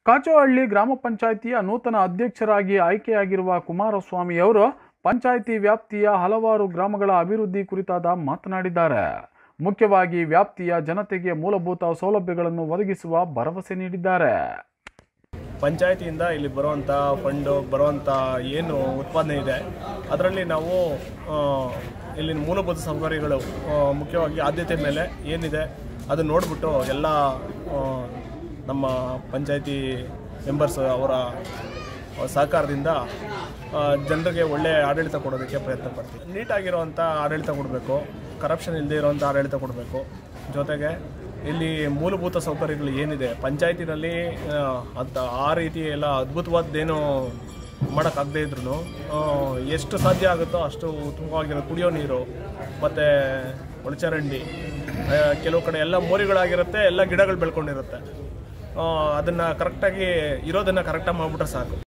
ಕಾಚೋಹಳ್ಳಿ ಗ್ರಾಮ ಪಂಚಾಯಿತಿಯ ನೂತನ ಅಧ್ಯಕ್ಷರಾಗಿ ಆಯ್ಕೆಯಾಗಿರುವ ಕುಮಾರಸ್ವಾಮಿ ಅವರು ಪಂಚಾಯಿತಿ ವ್ಯಾಪ್ತಿಯ ಹಲವಾರು ಗ್ರಾಮಗಳ ಅಭಿವೃದ್ಧಿ ಕುರಿತಾದ ಮಾತನಾಡಿದ್ದಾರೆ ಮುಖ್ಯವಾಗಿ ವ್ಯಾಪ್ತಿಯ ಜನತೆಗೆ ಮೂಲಭೂತ ಸೌಲಭ್ಯಗಳನ್ನು ಒದಗಿಸುವ ಭರವಸೆ ನೀಡಿದ್ದಾರೆ ಪಂಚಾಯತಿಯಿಂದ ಇಲ್ಲಿ ಬರುವಂಥ ಫಂಡು ಬರುವಂಥ ಏನು ಉತ್ಪಾದನೆ ಇದೆ ಅದರಲ್ಲಿ ನಾವು ಆ, ಇಲ್ಲಿನ ಮೂಲಭೂತ ಸೌಕರ್ಯಗಳು ಆ, ಮುಖ್ಯವಾಗಿ ಆದ್ಯತೆ ಮೇಲೆ ಏನಿದೆ ಅದು ನೋಡಿಬಿಟ್ಟು ಎಲ್ಲ ಆ, ನಮ್ಮ ಪಂಚಾಯತಿ ಮೆಂಬರ್ಸ್ ಅವರ ಸಹಕಾರದಿಂದ ಆ, ಜನರಿಗೆ ಒಳ್ಳೆಯ ಆಡಳಿತ ಕೊಡೋದಕ್ಕೆ ಪ್ರಯತ್ನ ಪಡ್ತೀವಿ ನೀಟಾಗಿರುವಂಥ ಆಡಳಿತ ಕೊಡಬೇಕು ಕರಪ್ಷನ್ ಇಲ್ಲದೆ ಇರುವಂಥ ಆಡಳಿತ ಕೊಡಬೇಕು ಜೊತೆಗೆ ಇಲ್ಲಿ ಮೂಲಭೂತ ಸೌಕರ್ಯಗಳು ಏನಿದೆ ಪಂಚಾಯತಿನಲ್ಲಿ ಅಂತ ಆ ರೀತಿ ಎಲ್ಲ ಅದ್ಭುತವಾದ್ದೇನು ಮಾಡೋಕ್ಕಾಗದೇ ಇದ್ರು ಎಷ್ಟು ಸಾಧ್ಯ ಆಗುತ್ತೋ ಅಷ್ಟು ಉತ್ತಮವಾಗಿರೋ ಕುಡಿಯೋ ನೀರು ಮತ್ತು ಒಳಚರಂಡಿ ಆ, ಕೆಲವು ಕಡೆ ಎಲ್ಲ ಮೋರಿಗಳಾಗಿರುತ್ತೆ ಎಲ್ಲ ಗಿಡಗಳು ಬೆಳ್ಕೊಂಡಿರುತ್ತೆ ಅದನ್ನು ಕರೆಕ್ಟಾಗಿ ಇರೋದನ್ನು ಕರೆಕ್ಟಾಗಿ ಮಾಡಿಬಿಟ್ರೆ ಸಾಕು